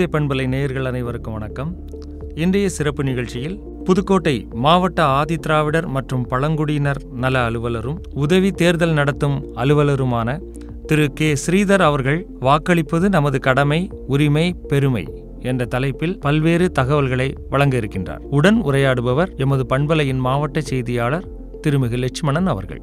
புதுகை பண்பலை நேயர்கள் அனைவருக்கும் வணக்கம் இன்றைய சிறப்பு நிகழ்ச்சியில் புதுக்கோட்டை மாவட்ட ஆதிதிராவிடர் மற்றும் பழங்குடியினர் நல அலுவலரும் உதவி தேர்தல் நடத்தும் அலுவலருமான திரு கே ஸ்ரீதர் அவர்கள் வாக்களிப்பது நமது கடமை உரிமை பெருமை என்ற தலைப்பில் பல்வேறு தகவல்களை வழங்க இருக்கின்றார் உடன் உரையாடுபவர் எமது பண்பலையின் மாவட்ட செய்தியாளர் திருமிகு லட்சுமணன் அவர்கள்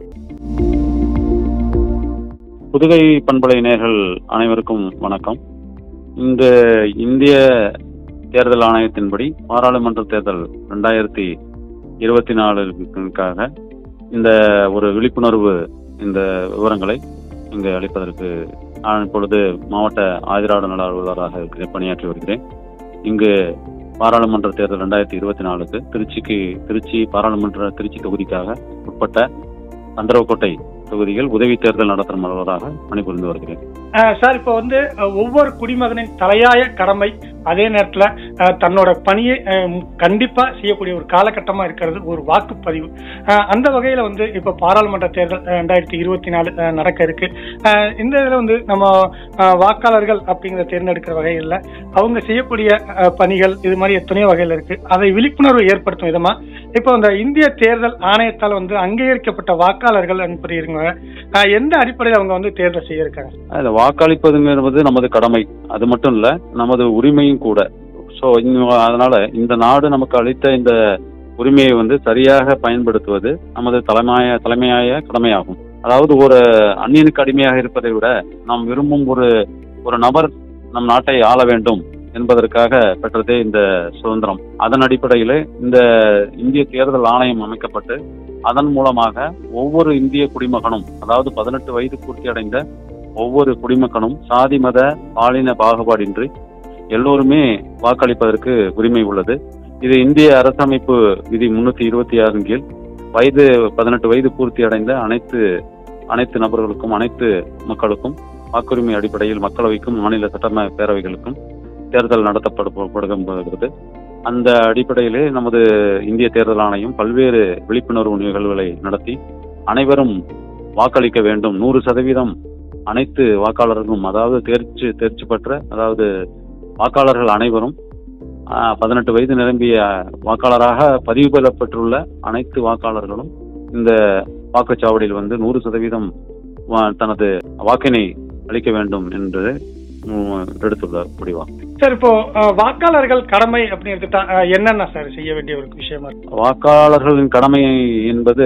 புதுகை பண்பலை நேர்கள் அனைவருக்கும் வணக்கம் இந்த இந்திய தேர்தல் ஆணையத்தின்படி பாராளுமன்ற தேர்தல் ரெண்டாயிரத்தி இருபத்தி நாலுக்காக இந்த ஒரு விழிப்புணர்வு இந்த விவரங்களை இங்கு அளிப்பதற்கு நான் இப்பொழுது மாவட்ட ஆதிராட நல அலுவலராக இருக்கிறேன் பணியாற்றி வருகிறேன் இங்கு பாராளுமன்ற தேர்தல் ரெண்டாயிரத்தி இருபத்தி நாலுக்கு திருச்சிக்கு திருச்சி பாராளுமன்ற திருச்சி தொகுதிக்காக உட்பட்ட சந்திரவக்கோட்டை தொகுதியில் உதவி தேர்தல் நடத்தும் அலுவலராக பணிபுரிந்து வருகிறேன் அஹ் சார் இப்போ வந்து அஹ், ஒவ்வொரு குடிமகனின் தலையாய கடமை அதே நேரத்தில் தன்னோட பணியை அஹ், கண்டிப்பா செய்யக்கூடிய ஒரு காலகட்டமா இருக்கிறது ஒரு வாக்குப்பதிவு அஹ், அந்த வகையில வந்து இப்போ பாராளுமன்ற தேர்தல் அஹ், ரெண்டாயிரத்தி இருபத்தி நாலு அஹ், நடக்க இருக்கு அஹ், இந்த இதில் வந்து நம்ம அஹ், வாக்காளர்கள் அப்படிங்கிற தேர்ந்தெடுக்கிற வகையில் அவங்க செய்யக்கூடிய அஹ், பணிகள் இது மாதிரி எத்தனையோ வகையில் இருக்கு அதை விழிப்புணர்வு ஏற்படுத்தும் விதமா இப்போ இந்த இந்திய தேர்தல் ஆணையத்தால் வந்து அங்கீகரிக்கப்பட்ட வாக்காளர்கள் அனுப்புறீங்க அஹ், எந்த அடிப்படையில் அவங்க வந்து தேர்தல் செய்ய இருக்காங்க அதில் வாக்களிப்பதுங்கிறது நமது கடமை அது மட்டும் இல்ல நமது உரிமையும் கூட ஸோ அதனால இந்த நாடு நமக்கு அளித்த இந்த உரிமையை வந்து சரியாக பயன்படுத்துவது நமது தலைமைய தலைமையாய கடமையாகும் அதாவது ஒரு அந்நியனுக்கு அடிமையாக இருப்பதை விட நாம் விரும்பும் ஒரு ஒரு நபர் நம் நாட்டை ஆள வேண்டும் என்பதற்காக பெற்றதே இந்த சுதந்திரம் அதன் அடிப்படையில் இந்த இந்திய தேர்தல் ஆணையம் அமைக்கப்பட்டு அதன் மூலமாக ஒவ்வொரு இந்திய குடிமகனும் அதாவது பதினெட்டு வயது பூர்த்தி அடைந்த ஒவ்வொரு குடிமகனும் சாதி மத பாலின பாகுபாடின்றி எல்லோருமே வாக்களிப்பதற்கு உரிமை உள்ளது இது இந்திய அரசமைப்பு விதி முன்னூத்தி இருபத்தி ஆறின் கீழ் வயது பதினெட்டு வயது பூர்த்தி அடைந்த அனைத்து அனைத்து நபர்களுக்கும் அனைத்து மக்களுக்கும் வாக்குரிமை அடிப்படையில் மக்களவைக்கும் மாநில சட்டம பேரவைகளுக்கும் தேர்தல் நடத்தப்படுகிறது அந்த அடிப்படையிலே நமது இந்திய தேர்தல் ஆணையம் பல்வேறு விழிப்புணர்வு நிகழ்வுகளை நடத்தி அனைவரும் வாக்களிக்க வேண்டும் நூறு சதவீதம் அனைத்து வாக்காளர்களும் அதாவது தேர்ச்சி தேர்ச்சி பெற்ற அதாவது வாக்காளர்கள் அனைவரும் ஆஹ், பதினெட்டு வயது நிரம்பிய வாக்காளராக பதிவு பெறப்பட்டுள்ள அனைத்து வாக்காளர்களும் இந்த வாக்குச்சாவடியில் வந்து நூறு சதவீதம் வா- தனது வாக்கினை அளிக்க வேண்டும் என்று உம், எடுத்துள்ள முடிவாகும் சார் இப்போ அஹ், வாக்காளர்கள் கடமை அப்படின்னு எடுத்துட்டா அஹ், என்னென்ன சார் செய்ய வேண்டிய ஒரு விஷயமா இருக்கு வாக்காளர்களின் கடமை என்பது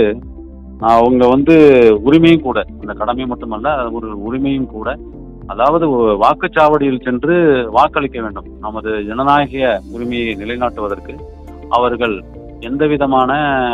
அவங்க வந்து உரிமையும் கூட அந்த கடமை மட்டுமல்ல அது ஒரு உரிமையும் கூட அதாவது ஒரு வாக்குச்சாவடியில் சென்று வாக்களிக்க வேண்டும் நமது ஜனநாயக உரிமையை நிலைநாட்டுவதற்கு அவர்கள் எந்த விதமான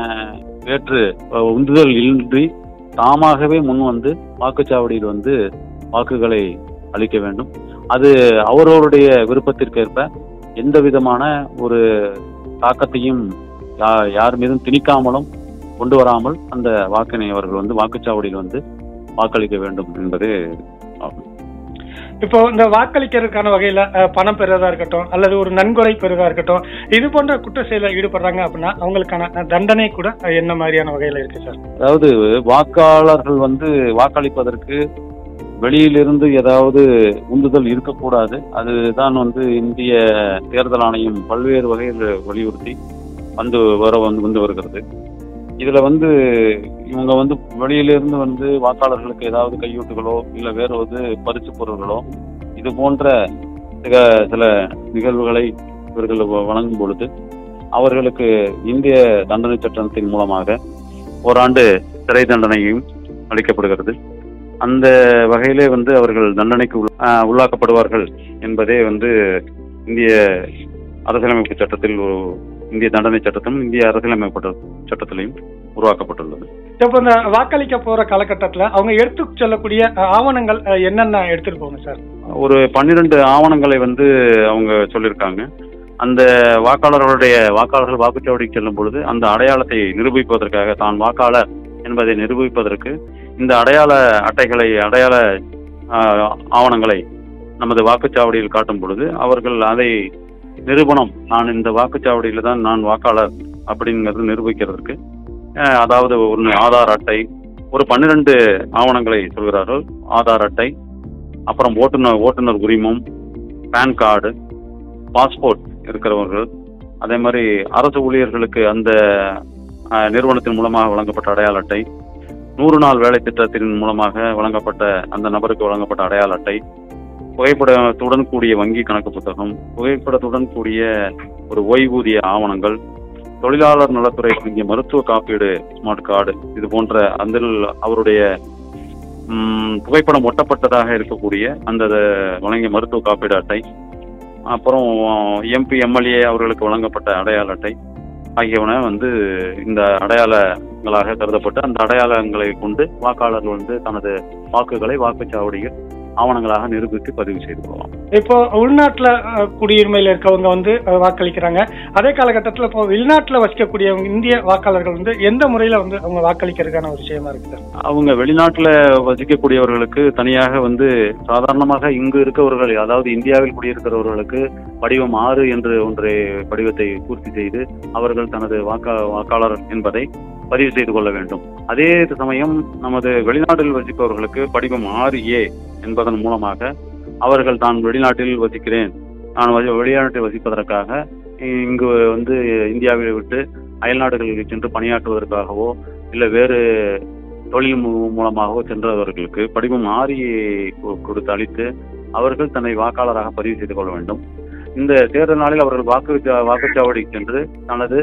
வேற்று அஹ், உந்துதல் இன்றி தாமாகவே முன் வந்து வாக்குச்சாவடியில் வந்து வாக்குகளை அளிக்க வேண்டும் அது அவரவருடைய விருப்பத்திற்கேற்ப எந்த விதமான ஒரு தாக்கத்தையும் யா- யார் மீதும் திணிக்காமலும் கொண்டு வராமல் அந்த வாக்கினை அவர்கள் வந்து வாக்குச்சாவடியில் வந்து வாக்களிக்க வேண்டும் என்பதே ஆகும் இப்போ இந்த வாக்களிக்கிறதுக்கான வகையில அஹ், பணம் பெறுறதா இருக்கட்டும் அல்லது ஒரு நன்கொடை பெறுறதா இருக்கட்டும் இது போன்ற குற்ற செயலில் ஈடுபடுறாங்க அப்படின்னா அவங்களுக்கான அஹ், தண்டனை கூட அஹ், என்ன மாதிரியான வகையில இருக்கு சார் அதாவது வாக்காளர்கள் வந்து வாக்களிப்பதற்கு வெளியிலிருந்து ஏதாவது உந்துதல் இருக்கக்கூடாது அதுதான் வந்து இந்திய தேர்தல் ஆணையம் பல்வேறு வகையில் வலியுறுத்தி வந்து வர வந்து வந்து வருகிறது இதுல வந்து இவங்க வந்து வெளியிலிருந்து வந்து வாக்காளர்களுக்கு ஏதாவது கையூட்டுகளோ இல்ல வேற ஒரு பரிசு பொருள்களோ இது போன்ற சில சில நிகழ்வுகளை இவர்கள் வ- வழங்கும் பொழுது அவர்களுக்கு இந்திய தண்டனை சட்டத்தின் மூலமாக ஓராண்டு சிறை தண்டனையும் அளிக்கப்படுகிறது அந்த வகையிலே வந்து அவர்கள் தண்டனைக்கு உள்- ஆஹ் உள்ளாக்கப்படுவார்கள் என்பதே வந்து இந்திய அரசியலமைப்பு சட்டத்தில் ஒரு இந்திய தண்டனை சட்டத்திலும் இந்திய அரசியலமைப்பு சட்ட- சட்டத்திலையும் உருவாக்கப்பட்டுள்ளது இப்போ இந்த வாக்களிக்க போற காலகட்டத்துல அவங்க எடுத்து செல்லக்கூடிய அஹ், ஆவணங்கள் அஹ், என்னென்ன எடுத்துட்டு போகணும் சார் ஒரு பன்னிரண்டு ஆவணங்களை வந்து அவங்க சொல்லியிருக்காங்க அந்த வாக்காளர்களுடைய வாக்காளர்கள் வாக்குச்சாவடிக்கு செல்லும் பொழுது அந்த அடையாளத்தை நிரூபிப்பதற்காக தான் வாக்காளர் என்பதை நிரூபிப்பதற்கு இந்த அடையாள அட்டைகளை அடையாள ஆஹ், ஆவணங்களை நமது வாக்குச்சாவடியில் காட்டும் பொழுது அவர்கள் அதை நிரூபணம் நான் இந்த வாக்குச்சாவடியில் தான் நான் வாக்காளர் அப்படிங்கிறது நிரூபிக்கிறதுக்கு அஹ், அதாவது ஒன்று ஆதார் அட்டை ஒரு பன்னிரண்டு ஆவணங்களை சொல்கிறார்கள் ஆதார் அட்டை அப்புறம் ஓட்டுநர் ஓட்டுநர் உரிமம் பேன் கார்டு பாஸ்போர்ட் இருக்கிறவர்கள் அதே மாதிரி அரசு ஊழியர்களுக்கு அந்த அஹ், நிறுவனத்தின் மூலமாக வழங்கப்பட்ட அடையாள அட்டை நூறு நாள் வேலை திட்டத்தின் மூலமாக வழங்கப்பட்ட அந்த நபருக்கு வழங்கப்பட்ட அடையாள அட்டை புகைப்படத்துடன் கூடிய வங்கி கணக்கு புத்தகம் புகைப்படத்துடன் கூடிய ஒரு ஓய்வூதிய ஆவணங்கள் தொழிலாளர் நலத்துறை வழங்கிய மருத்துவ காப்பீடு ஸ்மார்ட் கார்டு இது போன்ற அந்த அவருடைய ம், புகைப்படம் ஒட்டப்பட்டதாக இருக்கக்கூடிய அந்த வழங்கிய மருத்துவ காப்பீடு அட்டை அப்புறம் எம்பி எம்எல்ஏ அவர்களுக்கு வழங்கப்பட்ட அடையாள அட்டை ஆகியவன வந்து இந்த அடையாளங்களாக கருதப்பட்டு அந்த அடையாளங்களை கொண்டு வாக்காளர் வந்து தனது வாக்குகளை வாக்குச்சாவடியில் ஆவணங்களாக நிரூபித்து பதிவு செய்து கொள்ளலாம் இப்போ உள்நாட்டுல அஹ், குடியுரிமையில இருக்கவங்க வந்து அஹ், வாக்களிக்கிறாங்க அதே காலகட்டத்தில் இப்போ வெளிநாட்டுல வசிக்கக்கூடியவங்க இந்திய வாக்காளர்கள் வந்து எந்த முறையில வந்து அவங்க வாக்களிக்கிறதுக்கான ஒரு விஷயமா இருக்கு சார் அவங்க வெளிநாட்டுல வசிக்கக்கூடியவர்களுக்கு தனியாக வந்து சாதாரணமாக இங்கு இருக்கவர்கள் அதாவது இந்தியாவில் குடியிருக்கிறவர்களுக்கு படிவம் ஆறு என்று ஒன்றை படிவத்தை பூர்த்தி செய்து அவர்கள் தனது வாக்கா வாக்காளர் என்பதை பதிவு செய்து கொள்ள வேண்டும் அதே சமயம் நமது வெளிநாட்டில் வசிப்பவர்களுக்கு படிவம் ஆறு ஏ என்பதன் மூலமாக அவர்கள் தான் வெளிநாட்டில் வசிக்கிறேன் நான் வசி- வெளிநாட்டில் வசிப்பதற்காக இங்கு வந்து இந்தியாவை விட்டு அயல்நாடுகளுக்கு சென்று பணியாற்றுவதற்காகவோ இல்லை வேறு தொழில் மூ- மூலமாகவோ சென்றவர்களுக்கு படிவம் ஆரியை கொடுத்து அளித்து அவர்கள் தன்னை வாக்காளராக பதிவு செய்து கொள்ள வேண்டும் இந்த தேர்தல் நாளில் அவர்கள் வாக்கு வாக்குச்சாவடிக்கு சென்று தனது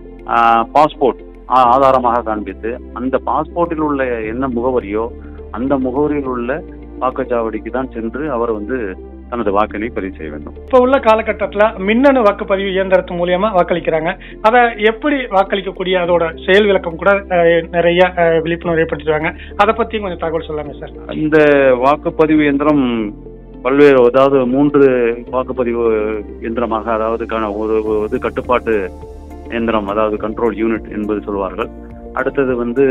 பாஸ்போர்ட் ஆதாரமாக காண்பித்து அந்த பாஸ்போர்ட்டில் உள்ள என்ன முகவரியோ அந்த முகவரியில் உள்ள வாக்குச்சாவடிக்கு தான் சென்று அவர் வந்து தனது வாக்கினை பதிவு செய்ய வேண்டும் இப்போ உள்ள காலகட்டத்துல மின்னணு வாக்குப்பதிவு இயந்திரத்து மூலியமா வாக்களிக்கிறாங்க அதை எப்படி வாக்களிக்கக்கூடிய அதோட செயல் விளக்கம் கூட அஹ், நிறைய அஹ், விழிப்புணர்வு ஏற்படுத்திடுவாங்க அதை பத்தி கொஞ்சம் தகவல் சொல்லாங்க சார் இந்த வாக்குப்பதிவு இயந்திரம் பல்வேறு அதாவது மூன்று வாக்குப்பதிவு இயந்திரமாக அதாவது க- ஒரு ஒரு இது கட்டுப்பாட்டு இயந்திரம் அதாவது கண்ட்ரோல் யூனிட் என்பது சொல்வார்கள் அடுத்தது வந்து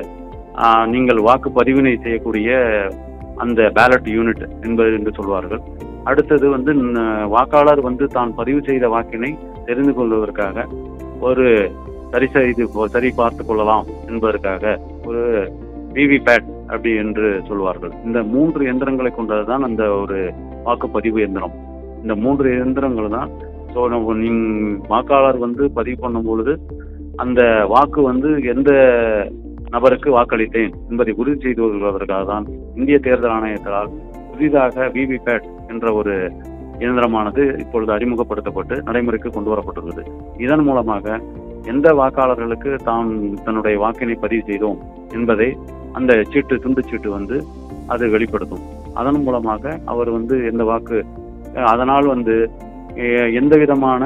ஆ, நீங்கள் வாக்குப்பதிவினை செய்யக்கூடிய அந்த பேலட் யூனிட் என்பது என்று சொல்வார்கள் அடுத்தது வந்து ந- வாக்காளர் வந்து தான் பதிவு செய்த வாக்கினை தெரிந்து கொள்வதற்காக ஒரு சரி செய்து சரி பார்த்து கொள்ளலாம் என்பதற்காக ஒரு விவிபேட் அப்படி என்று சொல்வார்கள் இந்த மூன்று எந்திரங்களை கொண்டதுதான் அந்த ஒரு வாக்குப்பதிவு எந்திரம் இந்த மூன்று எந்திரங்கள் தான் ஸோ நம்ம நீங் வாக்காளர் வந்து பதிவு பண்ணும் பொழுது அந்த வாக்கு வந்து எந்த நபருக்கு வாக்களித்தேன் என்பதை உறுதி செய்து கொள்வதற்காக தான் இந்திய தேர்தல் ஆணையத்தால் புதிதாக விவிபேட் என்ற ஒரு இயந்திரமானது இப்பொழுது அறிமுகப்படுத்தப்பட்டு நடைமுறைக்கு கொண்டு வரப்பட்டுள்ளது இதன் மூலமாக எந்த வாக்காளர்களுக்கு தான் தன்னுடைய வாக்கினை பதிவு செய்தோம் என்பதை அந்த சீட்டு துண்டு சீட்டு வந்து அது வெளிப்படுத்தும் அதன் மூலமாக அவர் வந்து எந்த வாக்கு அஹ், அதனால் வந்து அஹ், எந்த விதமான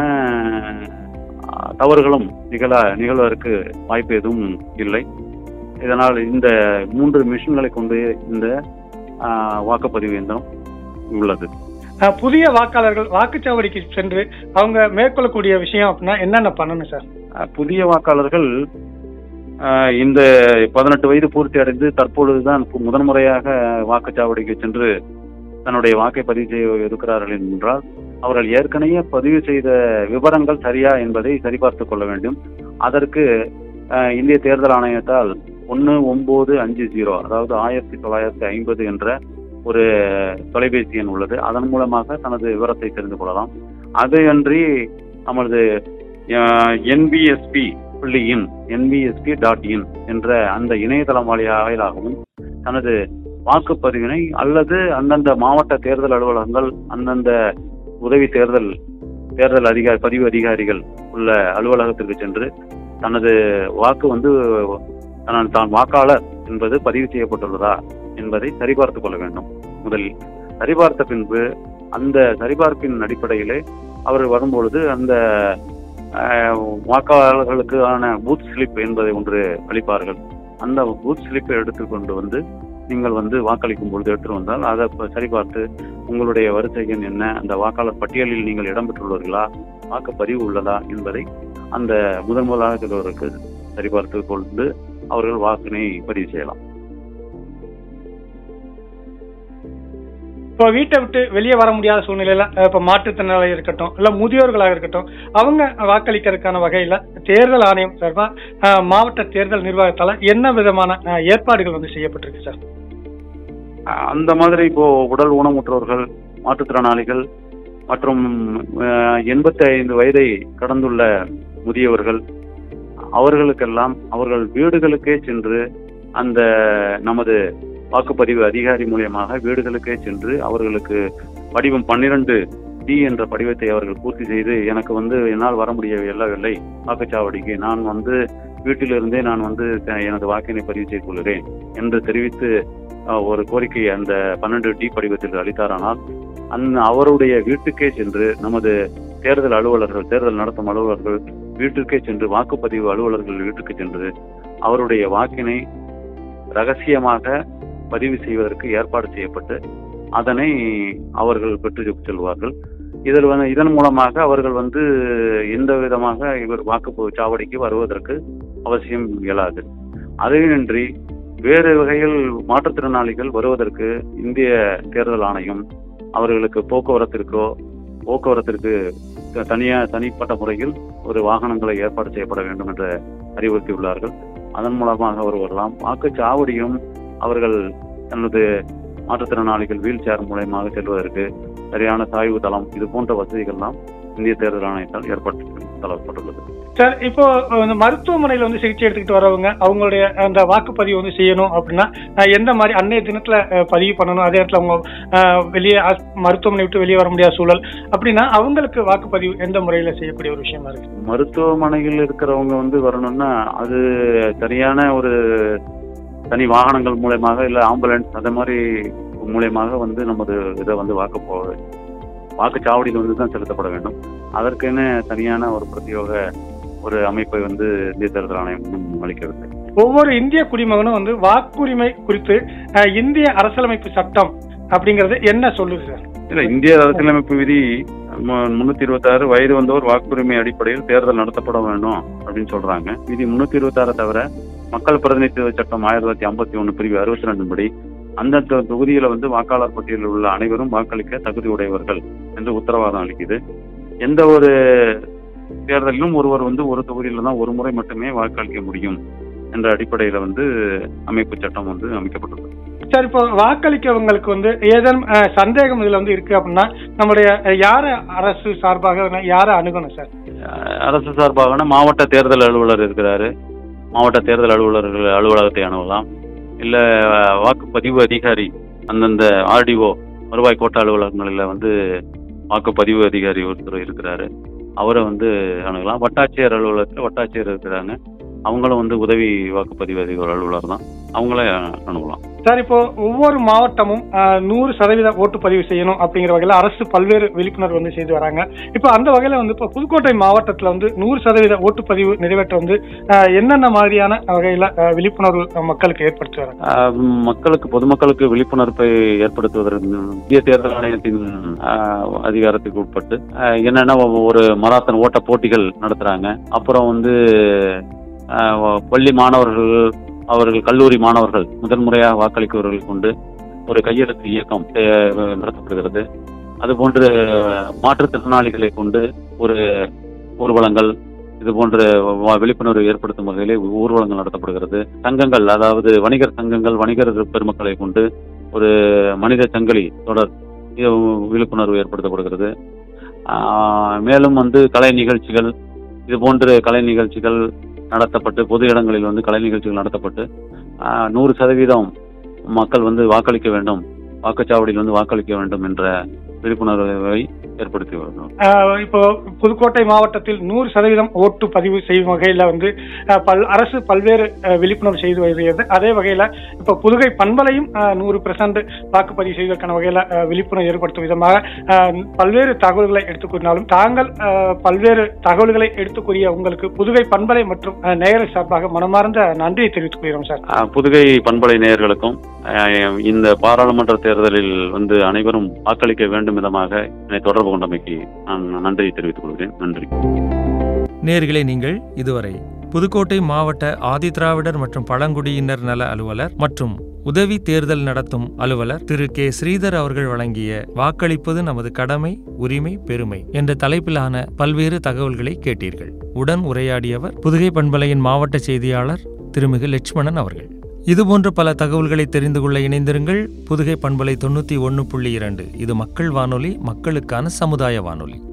அஹ், தவறுகளும் நிகழ நிகழ்வதற்கு வாய்ப்பு எதுவும் இல்லை இதனால் இந்த மூன்று மிஷின்களை கொண்டு இந்த அஹ், வாக்குப்பதிவு இயந்திரம் உள்ளது அஹ், புதிய வாக்காளர்கள் வாக்குச்சாவடிக்கு சென்று அவங்க மேற்கொள்ளக்கூடிய விஷயம் அப்படின்னா என்னென்ன பண்ணணும் சார் அஹ், புதிய வாக்காளர்கள் அஹ், இந்த பதினெட்டு வயது பூர்த்தி அடைந்து தற்பொழுதுதான் பு- முதன்முறையாக வாக்குச்சாவடிக்கு சென்று தன்னுடைய வாக்கை பதிவு செய்ய இருக்கிறார்கள் என்றால் அவர்கள் ஏற்கனவே பதிவு செய்த விவரங்கள் சரியா என்பதை சரிபார்த்துக் கொள்ள வேண்டும் அதற்கு அஹ், இந்திய தேர்தல் ஆணையத்தால் ஒன்று ஒன்பது அஞ்சு ஜீரோ அதாவது ஆயிரத்தி தொள்ளாயிரத்தி ஐம்பது என்ற ஒரு தொலைபேசி எண் உள்ளது அதன் மூலமாக தனது விவரத்தை தெரிந்து கொள்ளலாம் அதையன்றி நமது என்பிஎஸ்பி புள்ளி இன் என்பிஎஸ்பி டாட் இன் என்ற அந்த இணையதளம் வாயிலாகவும் தனது வாக்குப்பதிவினை அல்லது அந்தந்த மாவட்ட தேர்தல் அலுவலகங்கள் அந்தந்த உதவி தேர்தல் தேர்தல் அதிகாரி பதிவு அதிகாரிகள் உள்ள அலுவலகத்திற்கு சென்று தனது வாக்கு வந்து தான் தான் வாக்காளர் என்பது பதிவு செய்யப்பட்டுள்ளதா என்பதை சரிபார்த்துக் கொள்ள வேண்டும் முதலில் சரிபார்த்த பின்பு அந்த சரிபார்ப்பின் அடிப்படையிலே அவர் வரும்பொழுது அந்த அஹ், வாக்காளர்களுக்கான பூத் ஸ்லிப் என்பதை ஒன்று அளிப்பார்கள் அந்த பூத் ஸ்லிப்பை எடுத்துக்கொண்டு வந்து நீங்கள் வந்து வாக்களிக்கும் பொழுது எடுத்துட்டு வந்தால் அதை இப்ப சரிபார்த்து உங்களுடைய வரிசை எண் என்ன அந்த வாக்காளர் பட்டியலில் நீங்கள் இடம்பெற்றுள்ளீர்களா வாக்குப்பதிவு உள்ளதா என்பதை அந்த முதன் முதலாக செல்வதற்கு சரிபார்த்து கொண்டு அவர்கள் வாக்கினை பதிவு செய்யலாம் இப்போ வீட்டை விட்டு வெளியே வர முடியாத சூழ்நிலையில அஹ், இப்போ மாற்றுத்திறனாளி இருக்கட்டும் இல்ல முதியோர்களாக இருக்கட்டும் அவங்க வாக்களிக்கிறதுக்கான வகையில தேர்தல் ஆணையம் சார்பா அஹ், மாவட்ட தேர்தல் நிர்வாகத்தால என்ன விதமான அஹ், ஏற்பாடுகள் வந்து செய்யப்பட்டிருக்கு சார் அஹ் அந்த மாதிரி இப்போ உடல் ஊனமுற்றவர்கள் மாற்றுத்திறனாளிகள் மற்றும் எண்பத்தி ஐந்து வயதை கடந்துள்ள முதியவர்கள் அவர்களுக்கெல்லாம் அவர்கள் வீடுகளுக்கே சென்று அந்த நமது வாக்குப்பதிவு அதிகாரி மூலியமாக வீடுகளுக்கே சென்று அவர்களுக்கு படிவம் பன்னிரண்டு டி என்ற படிவத்தை அவர்கள் பூர்த்தி செய்து எனக்கு வந்து என்னால் வர முடியவில்லை வாக்குச்சாவடிக்கு நான் வந்து வீட்டிலிருந்தே நான் வந்து த- எனது வாக்கினை பதிவு செய்து கொள்கிறேன் என்று தெரிவித்து அஹ், ஒரு கோரிக்கை அந்த பன்னெண்டு டி படிவத்தில் அளித்தாரானால் அந்த அவருடைய வீட்டுக்கே சென்று நமது தேர்தல் அலுவலர்கள் தேர்தல் நடத்தும் அலுவலர்கள் வீட்டுக்கே சென்று வாக்குப்பதிவு அலுவலர்கள் வீட்டுக்கு சென்று அவருடைய வாக்கினை ரகசியமாக பதிவு செய்வதற்கு ஏற்பாடு செய்யப்பட்டு அதனை அவர்கள் பெற்று செல்வார்கள் இதில் வந்து இதன் மூலமாக அவர்கள் வந்து எந்த விதமாக இவர் வாக்கு சாவடிக்கு வருவதற்கு அவசியம் இயலாது அதையின்றி வேறு வகையில் மாற்றுத்திறனாளிகள் வருவதற்கு இந்திய தேர்தல் ஆணையம் அவர்களுக்கு போக்குவரத்திற்கோ போக்குவரத்திற்கு த- தனியா தனிப்பட்ட முறையில் ஒரு வாகனங்களை ஏற்பாடு செய்யப்பட வேண்டும் என்று அறிவுறுத்தியுள்ளார்கள் அதன் மூலமாக அவர் வரலாம் வாக்குச்சாவடியும் அவர்கள் தனது மாற்றுத்திறனாளிகள் வீல் சேர் மூலயமாக செல்வதற்கு சரியான சாய்வு தளம் இது போன்ற வசதிகள்லாம் இந்திய தேர்தல் ஆணையத்தால் ஏற்பட்டு தரப்பட்டுள்ளது சார் இப்போ அஹ், இந்த மருத்துவமனையில வந்து சிகிச்சை எடுத்துக்கிட்டு வரவங்க அவங்களுடைய அந்த வாக்குப்பதிவு வந்து செய்யணும் அப்படின்னா அஹ், எந்த மாதிரி அன்னைய தினத்துல அஹ், பதிவு பண்ணணும் அதே இடத்துல அவங்க அஹ், வெளியே ஆஸ்- மருத்துவமனை விட்டு வெளியே வர முடியாத சூழல் அப்படின்னா அவங்களுக்கு வாக்குப்பதிவு எந்த முறையில செய்யக்கூடிய ஒரு விஷயமா இருக்கு மருத்துவமனையில் இருக்கிறவங்க வந்து வரணும்னா அது சரியான ஒரு தனி வாகனங்கள் மூலயமாக இல்லை ஆம்புலன்ஸ் அந்த மாதிரி மூலயமாக வந்து நமது இதை வந்து வாக்கு போ வாக்குச்சாவடியில் வந்து தான் செலுத்தப்பட வேண்டும் அதற்கென தனியான ஒரு பிரத்யோக ஒரு அமைப்பை வந்து இந்திய தேர்தல் ஆணையம் இன்னும் அளிக்கவில்லை ஒவ்வொரு இந்திய குடிமகனும் வந்து வாக்குரிமை குறித்து அஹ், இந்திய அரசியலமைப்பு சட்டம் அப்படிங்கறது என்ன சொல்லுது சார் இல்ல இந்திய அரசியலமைப்பு விதி மு- முன்னூத்தி இருபத்தி ஆறு வயது வந்தோர் வாக்குரிமை அடிப்படையில் தேர்தல் நடத்தப்பட வேண்டும் அப்படின்னு சொல்றாங்க விதி முன்னூத்தி இருபத்தி ஆறு தவிர மக்கள் பிரதிநிதித்துவ சட்டம் ஆயிரத்தி தொள்ளாயிரத்தி ஐம்பத்தி ஒண்ணு பிரிவு அறுபத்தி ரெண்டு படி அந்தந்த தொகுதியில வந்து வாக்காளர் பட்டியலில் உள்ள அனைவரும் வாக்களிக்க தகுதி உடையவர்கள் என்று உத்தரவாதம் அளிக்குது எந்த ஒரு தேர்தலிலும் ஒருவர் வந்து ஒரு தொகுதியில தான் ஒரு முறை மட்டுமே வாக்களிக்க முடியும் என்ற அடிப்படையில வந்து அமைப்பு சட்டம் வந்து அமைக்கப்பட்டுள்ளது சார் இப்போ வாக்களிக்கவங்களுக்கு வந்து ஏதேனும் அஹ், சந்தேகம் இதுல வந்து இருக்கு அப்படின்னா நம்முடைய அஹ், யார அரசு சார்பாக யாரை அணுகணும் சார் அஹ் அரசு சார்பாக மாவட்ட தேர்தல் அலுவலர் இருக்கிறாரு மாவட்ட தேர்தல் அலுவலர்கள் அலுவலகத்தை அணுகலாம் இல்ல அஹ், வாக்குப்பதிவு அதிகாரி அந்தந்த ஆர்டிஓ வருவாய் கோட்ட அலுவலகங்களில் வந்து வாக்குப்பதிவு அதிகாரி ஒருத்தர் இருக்கிறாரு அவரை வந்து அணுகலாம் வட்டாட்சியர் அலுவலகத்தில் வட்டாட்சியர் இருக்கிறாங்க அவங்களும் வந்து உதவி வாக்குப்பதிவு அதிகாரி அலுவலர் தான் அவங்கள அணுகலாம் சார் இப்போ ஒவ்வொரு மாவட்டமும் அஹ், நூறு சதவீத ஓட்டுப்பதிவு செய்யணும் அப்படிங்கிற வகையில அரசு பல்வேறு விழிப்புணர்வு வந்து செய்து வராங்க இப்போ அந்த வகையில வந்து இப்போ புதுக்கோட்டை மாவட்டத்துல வந்து நூறு சதவீத ஓட்டுப்பதிவு நிறைவேற்ற வந்து அஹ், என்னென்ன மாதிரியான வகையில அஹ், விழிப்புணர்வு மக்களுக்கு ஏற்படுத்தி வராங்க ஆஹ் மக்களுக்கு பொதுமக்களுக்கு விழிப்புணர்வை ஏற்படுத்துவதற்கு இந்திய தேர்தல் ஆணையத்தின் ஆஹ், அதிகாரத்துக்கு உட்பட்டு ஆஹ், என்னன்னா ஒ- ஒரு மராத்தன் ஓட்ட போட்டிகள் நடத்துறாங்க அப்புறம் வந்து ஆஹ், பள்ளி மாணவர்கள் அவர்கள் கல்லூரி மாணவர்கள் முதன்முறையாக வாக்களிப்பவர்கள் கொண்டு ஒரு கையெழுத்து இயக்கம் ஆஹ், நடத்தப்படுகிறது அதுபோன்று மாற்றுத்திறனாளிகளை கொண்டு ஒரு ஊர்வலங்கள் இது போன்ற வ- விழிப்புணர்வு ஏற்படுத்தும் வகையிலே ஊர்வலங்கள் நடத்தப்படுகிறது சங்கங்கள் அதாவது வணிகர் சங்கங்கள் வணிகர் பெருமக்களை கொண்டு ஒரு மனித சங்கிலி தொடர் இது விழிப்புணர்வு ஏற்படுத்தப்படுகிறது ஆஹ் மேலும் வந்து கலை நிகழ்ச்சிகள் இது போன்ற கலை நிகழ்ச்சிகள் நடத்தப்பட்டு பொது இடங்களில் வந்து கலை நிகழ்ச்சிகள் நடத்தப்பட்டு ஆஹ் நூறு சதவீதம் மக்கள் வந்து வாக்களிக்க வேண்டும் வாக்குச்சாவடியில் வந்து வாக்களிக்க வேண்டும் என்ற விழிப்புணர்வை ஏற்படுத்தி வருகிறோம் ஆஹ் இப்போ புதுக்கோட்டை மாவட்டத்தில் நூறு சதவீதம் ஓட்டு பதிவு செய்யும் வகையில வந்து ஆஹ் பல் அரசு பல்வேறு ஆஹ் விழிப்புணர்வு செய்து வருகிறது அதே வகையில இப்போ புதுகை பண்பலையும் ஆஹ் நூறு பெர்சன்ட் வாக்குப்பதிவு செய்வதற்கான வகையில ஆஹ் விழிப்புணர்வு ஏற்படுத்தும் விதமாக ஆஹ் பல்வேறு தகவல்களை எடுத்துக்கூறினாலும் தாங்கள் ஆஹ் பல்வேறு தகவல்களை எடுத்துக்கூறிய உங்களுக்கு புதுகை பண்பலை மற்றும் ஆஹ் நேயர் சார்பாக மனமார்ந்த நன்றியை தெரிவித்துக் கொள்கிறோம் சார் ஆஹ் புதுகை பண்பலை நேயர்களுக்கும் ஆஹ் இந்த பாராளுமன்ற தேர்தலில் வந்து அனைவரும் வாக்களிக்க வேண்டும் விதமாக என்னை தொடர்பு கொண்டமைக்கு நான் நன்றியை தெரிவித்துக் கொள்கிறேன் நன்றி நேர்களே நீங்கள் இதுவரை புதுக்கோட்டை மாவட்ட ஆதிதிராவிடர் மற்றும் பழங்குடியினர் நல அலுவலர் மற்றும் உதவி தேர்தல் நடத்தும் அலுவலர் திரு கே ஸ்ரீதர் அவர்கள் வழங்கிய வாக்களிப்பது நமது கடமை உரிமை பெருமை என்ற தலைப்பிலான பல்வேறு தகவல்களை கேட்டீர்கள் உடன் உரையாடியவர் புதுகை பண்பலையின் மாவட்ட செய்தியாளர் திருமிகு லட்சுமணன் அவர்கள் இதுபோன்ற பல தகவல்களை தெரிந்து கொள்ள இணைந்திருங்கள் புதுகை பண்பலை தொண்ணூற்றி ஒன்று புள்ளி இரண்டு இது மக்கள் வானொலி மக்களுக்கான சமுதாய வானொலி